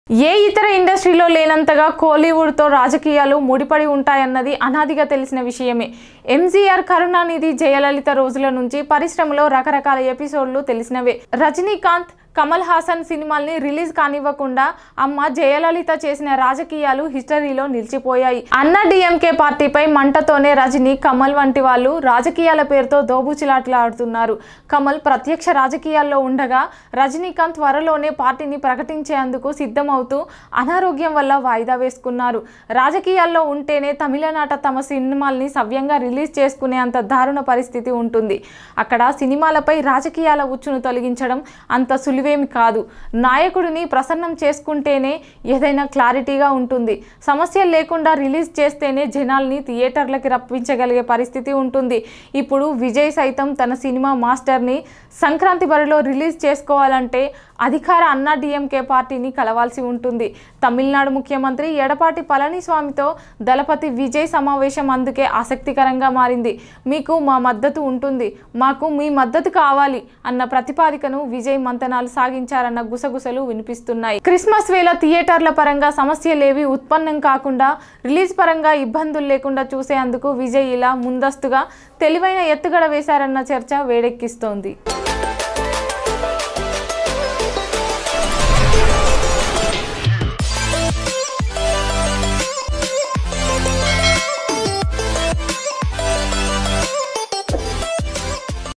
ఏ ఇతర ఇండస్ట్రీలో లేనంతగా కోలీవుడ్తో రాజకీయాలు ముడిపడి ఉంటాయన్నది అనాదిగా తెలిసిన విషయమే ఎంజీఆర్ కరుణానిధి జయలలిత రోజుల నుంచి పరిశ్రమలో రకరకాల ఎపిసోడ్లు తెలిసినవే రజనీకాంత్ కమల్ హాసన్ సినిమాల్ని రిలీజ్ కానివ్వకుండా అమ్మ జయలలిత చేసిన రాజకీయాలు హిస్టరీలో నిలిచిపోయాయి అన్న డిఎంకే పార్టీపై మంటతోనే రజనీ కమల్ వంటి వాళ్ళు రాజకీయాల పేరుతో దోబుచిలాటలాడుతున్నారు కమల్ ప్రత్యక్ష రాజకీయాల్లో ఉండగా రజనీకాంత్ త్వరలోనే పార్టీని ప్రకటించేందుకు సిద్ధమవుతూ అనారోగ్యం వల్ల వాయిదా వేసుకున్నారు రాజకీయాల్లో ఉంటేనే తమిళనాట తమ సినిమాల్ని సవ్యంగా రిలీజ్ చేసుకునే అంత దారుణ పరిస్థితి ఉంటుంది అక్కడ సినిమాలపై రాజకీయాల ఉచ్చును తొలగించడం అంత సులువేమి కాదు నాయకుడిని ప్రసన్నం చేసుకుంటేనే ఏదైనా క్లారిటీగా ఉంటుంది సమస్యలు లేకుండా రిలీజ్ చేస్తేనే జనాల్ని థియేటర్లకి రప్పించగలిగే పరిస్థితి ఉంటుంది ఇప్పుడు విజయ్ సైతం తన సినిమా మాస్టర్ని సంక్రాంతి బరిలో రిలీజ్ చేసుకోవాలంటే అధికార అన్నా డిఎంకే పార్టీని కలవాల్సి ఉంటుంది తమిళనాడు ముఖ్యమంత్రి ఎడపాటి పళనిస్వామితో దళపతి విజయ్ సమావేశం అందుకే ఆసక్తికరంగా మారింది మీకు మా మద్దతు ఉంటుంది మాకు మీ మద్దతు కావాలి అన్న ప్రతిపాదికను విజయ్ మంతనాలు సాగించారన్న గుసగుసలు వినిపిస్తున్నాయి క్రిస్మస్ వేళ థియేటర్ల పరంగా సమస్యలేవి ఉత్పన్నం కాకుండా రిలీజ్ పరంగా ఇబ్బందులు లేకుండా చూసేందుకు విజయ్ ఇలా ముందస్తుగా తెలివైన ఎత్తుగడ వేశారన్న చర్చ వేడెక్కిస్తోంది